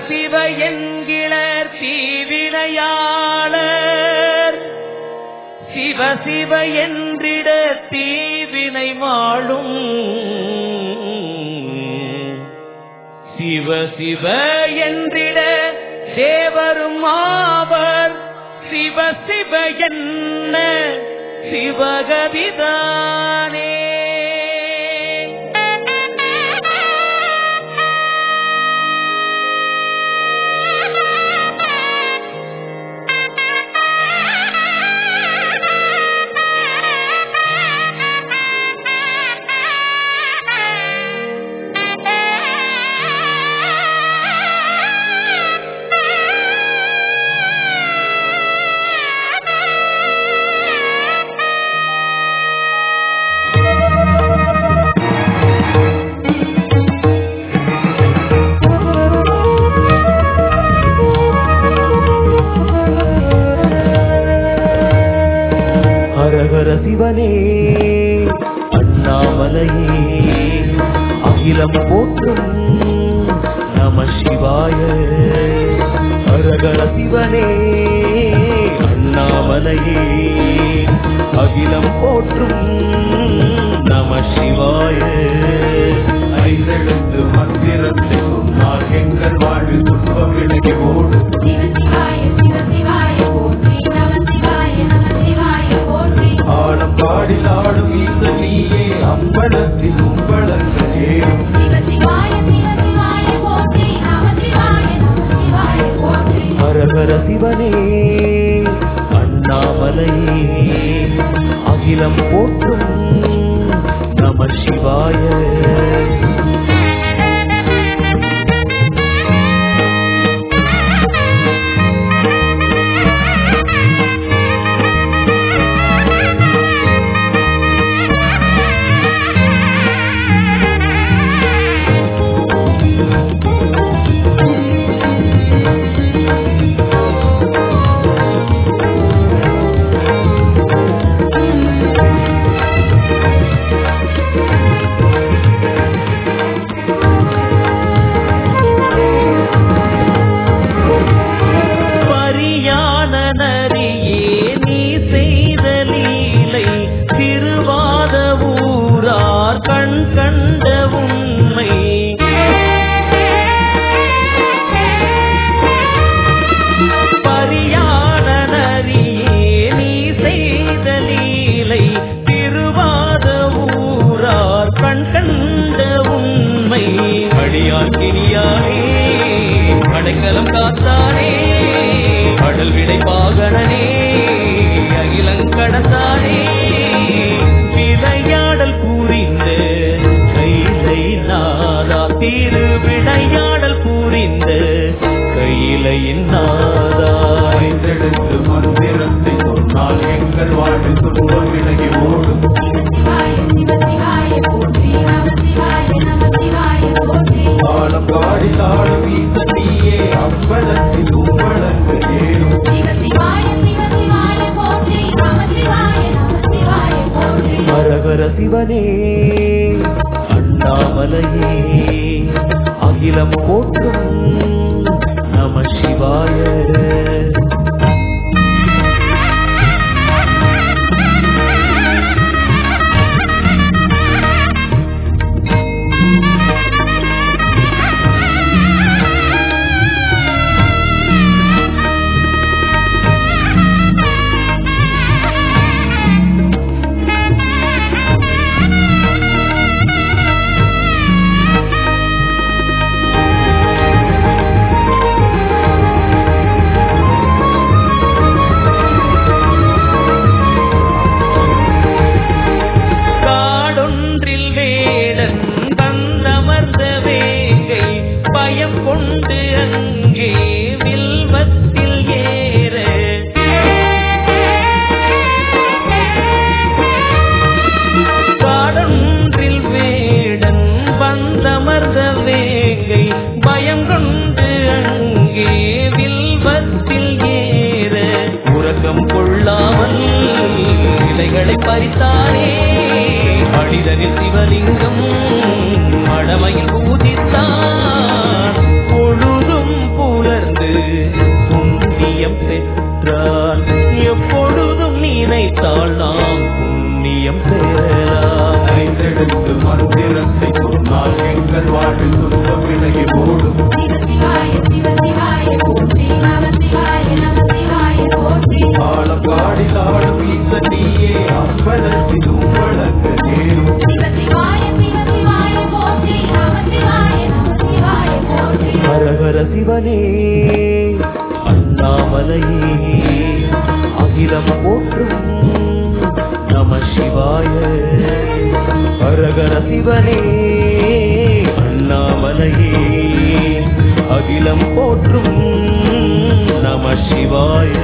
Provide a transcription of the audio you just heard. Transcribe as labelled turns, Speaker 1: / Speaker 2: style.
Speaker 1: சிவ என்கிளர் தீவினையாளர் சிவ சிவ என்றிட தீவினை மாளும் சிவ சிவ என்றிட தேவரும் ஆவர் சிவ சிவ என்ன சிவகதிதானே
Speaker 2: ஹரஹர சிவனே அண்ணாமலையே அகிலம் போற்றும் நம சிவாய ஹரஹர சிவனே அண்ணாமலையே அகிலம் போற்றும் நம சிவாய
Speaker 3: ஐந்தெழுத்து மந்திரத்தை சொன்னால் எங்கள் வாழ்வு துன்பம் விலகி ஓடும்
Speaker 4: சிவசிவாய சிவசிவாய போற்றி நமசிவாய நமசிவாய போற்றி
Speaker 3: ஆடம் பாடினாடும் இந்த நீயே அம்பலத்தில் உம்பளங்கள் ஏறும்
Speaker 4: சிவசிவாய சிவசிவாய போற்றி நமசிவாய நமசிவாய போற்றி
Speaker 2: ஹரஹர சிவனே அண்ணாமலையே அகிலம் போற்றும் நம சிவாய பரியான நரியே நீ செய்த லீலை திருவாத ஊரார் கண் கண்ட உண்மை பரியான நரியே நீ செய்த லீலை திருவாத ஊரார் கண் கண்ட உண்மை அடியாக்கினியானே அடைக்கலம் காத்தானே கடல் விடை பாகனே அகிலங்கடத்தானே விளையாடல் கூறிந்த கைலை நாதா திரு விளையாடல் கூறிந்த கையிலையின் நாதா
Speaker 3: ஐந்தெழுத்து மந்திரத்தை சொன்னால் எங்கள் வாழ்வு துன்பம் விலகி ஓடும்
Speaker 4: சிவசிவாய சிவசிவாய போற்றி நமசிவாய நமசிவாய போற்றி
Speaker 3: ஆடம் பாடினாடும் இந்த நீயே அம்பலத்தில் உம்பளங்கள் ஏறும்
Speaker 4: சிவசிவாய சிவசிவாய போற்றி நமசிவாய நமசிவாய போற்றி
Speaker 2: ஹரஹர சிவனே அண்ணாமலையே அகிலம் போற்றும் நம சிவாய காடொன்றில் வேடன் வந்தமர்ந்த வேங்கை பயம் கொண்டு அங்கே வில்வத்தில் ஏற காடொன்றில் வேடன் வந்தமர்ந்த வேங்கை பயம் கொண்டு அங்கே வில்வத்தில் ஏற உறக்கம் கொள்ளாமல் இலைகளை பறித்தானே மனிதனில் சிவலிங்கம் மடமையில் பூஜித்தான் பொழுதும் பூ சிவனே அண்ணாமலையே அகிலம் போற்றும் நம சிவாய ஹரகர சிவனே அண்ணாமலையே அகிலம் போற்றும் நம சிவாய